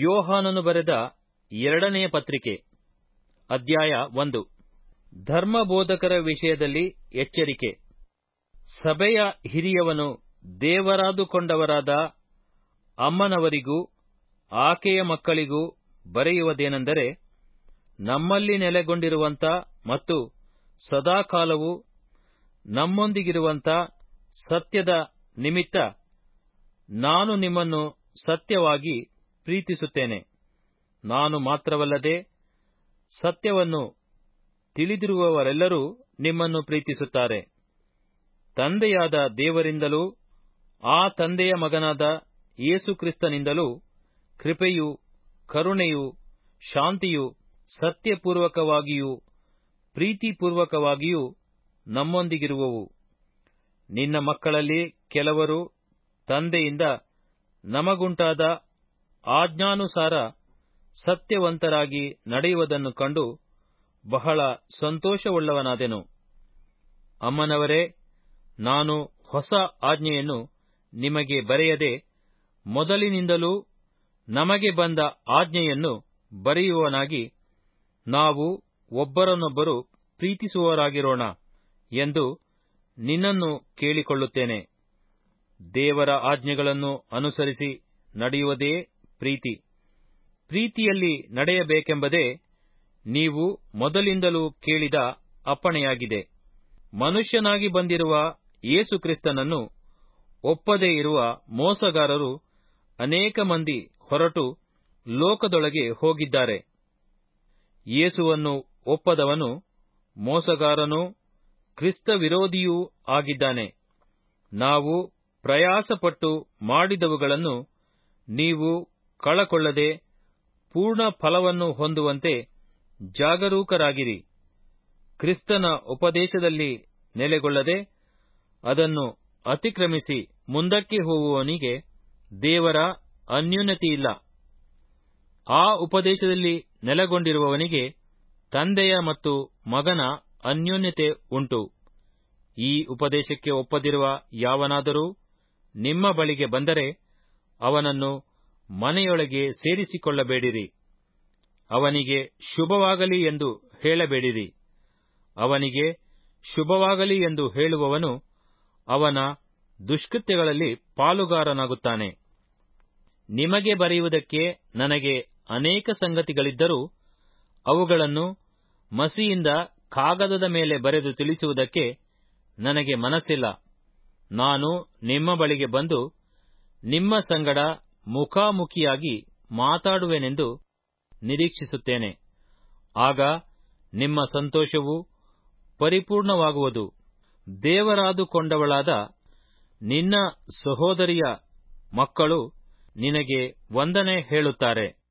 ಯೋಹಾನನು ಬರೆದ ಎರಡನೆಯ ಪತ್ರಿಕೆ ಅಧ್ಯಾಯ ಒಂದು ಧರ್ಮಬೋಧಕರ ವಿಷಯದಲ್ಲಿ ಎಚ್ಚರಿಕೆ ಸಭೆಯ ಹಿರಿಯವನು ದೇವರಾದುಕೊಂಡವರಾದ ಅಮ್ಮನವರಿಗೂ ಆಕೆಯ ಮಕ್ಕಳಿಗೂ ಬರೆಯುವುದೇನೆಂದರೆ ನಮ್ಮಲ್ಲಿ ನೆಲೆಗೊಂಡಿರುವಂತ ಮತ್ತು ಸದಾಕಾಲವೂ ನಮ್ಮೊಂದಿಗಿರುವಂತ ಸತ್ಯದ ನಿಮಿತ್ತ ನಾನು ನಿಮ್ಮನ್ನು ಸತ್ಯವಾಗಿ ಪ್ರೀತಿಸುತ್ತೇನೆ ನಾನು ಮಾತ್ರವಲ್ಲದೆ ಸತ್ಯವನ್ನು ತಿಳಿದಿರುವವರೆಲ್ಲರೂ ನಿಮ್ಮನ್ನು ಪ್ರೀತಿಸುತ್ತಾರೆ ತಂದೆಯಾದ ದೇವರಿಂದಲೂ ಆ ತಂದೆಯ ಮಗನಾದ ಯೇಸುಕ್ರಿಸ್ತನಿಂದಲೂ ಕೃಪೆಯೂ ಕರುಣೆಯೂ ಶಾಂತಿಯೂ ಸತ್ಯಪೂರ್ವಕವಾಗಿಯೂ ಪ್ರೀತಿಪೂರ್ವಕವಾಗಿಯೂ ನಮ್ಮೊಂದಿಗಿರುವವು ನಿನ್ನ ಮಕ್ಕಳಲ್ಲಿ ಕೆಲವರು ತಂದೆಯಿಂದ ನಮಗುಂಟಾದ ಆಜ್ಞಾನುಸಾರ ಸತ್ಯವಂತರಾಗಿ ನಡೆಯುವುದನ್ನು ಕಂಡು ಬಹಳ ಸಂತೋಷವುಳ್ಳವನಾದೆನು ಅಮ್ಮನವರೇ ನಾನು ಹೊಸ ಆಜ್ಞೆಯನ್ನು ನಿಮಗೆ ಬರೆಯದೆ ಮೊದಲಿನಿಂದಲೂ ನಮಗೆ ಬಂದ ಆಜ್ಞೆಯನ್ನು ಬರೆಯುವವನಾಗಿ ನಾವು ಒಬ್ಬರನ್ನೊಬ್ಬರು ಪ್ರೀತಿಸುವವರಾಗಿರೋಣ ಎಂದು ನಿನ್ನನ್ನು ಕೇಳಿಕೊಳ್ಳುತ್ತೇನೆ ದೇವರ ಆಜ್ಞೆಗಳನ್ನು ಅನುಸರಿಸಿ ನಡೆಯುವುದೇ ಪ್ರೀತಿ ಪ್ರೀತಿಯಲ್ಲಿ ನಡೆಯಬೇಕೆಂಬುದೇ ನೀವು ಮೊದಲಿಂದಲೂ ಕೇಳಿದ ಅಪ್ಪಣೆಯಾಗಿದೆ ಮನುಷ್ಯನಾಗಿ ಬಂದಿರುವ ಯೇಸುಕ್ರಿಸ್ತನನ್ನು ಒಪ್ಪದೇ ಇರುವ ಮೋಸಗಾರರು ಅನೇಕ ಮಂದಿ ಹೊರಟು ಲೋಕದೊಳಗೆ ಹೋಗಿದ್ದಾರೆ ಯೇಸುವನ್ನು ಒಪ್ಪದವನು ಮೋಸಗಾರನೂ ಕ್ರಿಸ್ತ ವಿರೋಧಿಯೂ ಆಗಿದ್ದಾನೆ ನಾವು ಪ್ರಯಾಸಪಟ್ಟು ಮಾಡಿದವುಗಳನ್ನು ನೀವು ಕಳಕೊಳ್ಳದೆ ಪೂರ್ಣ ಫಲವನ್ನು ಹೊಂದುವಂತೆ ಜಾಗರೂಕರಾಗಿರಿ ಕ್ರಿಸ್ತನ ಉಪದೇಶದಲ್ಲಿ ನೆಲೆಗೊಳ್ಳದೆ ಅದನ್ನು ಅತಿಕ್ರಮಿಸಿ ಮುಂದಕ್ಕೆ ಹೋಗುವವನಿಗೆ ದೇವರ ಅನ್ಯೋನ್ಯತೆಯಿಲ್ಲ ಆ ಉಪದೇಶದಲ್ಲಿ ನೆಲೆಗೊಂಡಿರುವವನಿಗೆ ತಂದೆಯ ಮತ್ತು ಮಗನ ಅನ್ಯೋನ್ಯತೆ ಉಂಟು ಈ ಉಪದೇಶಕ್ಕೆ ಒಪ್ಪದಿರುವ ಯಾವನಾದರೂ ನಿಮ್ಮ ಬಳಿಗೆ ಬಂದರೆ ಅವನನ್ನು ಮನೆಯೊಳಗೆ ಸೇರಿಸಿಕೊಳ್ಳಬೇಡಿರಿ ಅವನಿಗೆ ಶುಭವಾಗಲಿ ಎಂದು ಹೇಳಬೇಡಿರಿ ಅವನಿಗೆ ಶುಭವಾಗಲಿ ಎಂದು ಹೇಳುವವನು ಅವನ ದುಷ್ಕೃತ್ಯಗಳಲ್ಲಿ ಪಾಲುಗಾರನಾಗುತ್ತಾನೆ ನಿಮಗೆ ಬರೆಯುವುದಕ್ಕೆ ನನಗೆ ಅನೇಕ ಸಂಗತಿಗಳಿದ್ದರೂ ಅವುಗಳನ್ನು ಮಸಿಯಿಂದ ಕಾಗದದ ಮೇಲೆ ಬರೆದು ತಿಳಿಸುವುದಕ್ಕೆ ನನಗೆ ಮನಸ್ಸಿಲ್ಲ ನಾನು ನಿಮ್ಮ ಬಳಿಗೆ ಬಂದು ನಿಮ್ಮ ಸಂಗಡ ಮುಖಾಮುಖಿಯಾಗಿ ಮಾತಾಡುವೆನೆಂದು ನಿರೀಕ್ಷಿಸುತ್ತೇನೆ ಆಗ ನಿಮ್ಮ ಸಂತೋಷವು ಪರಿಪೂರ್ಣವಾಗುವುದು ದೇವರಾದುಕೊಂಡವಳಾದ ನಿನ್ನ ಸಹೋದರಿಯ ಮಕ್ಕಳು ನಿನಗೆ ವಂದನೆ ಹೇಳುತ್ತಾರೆ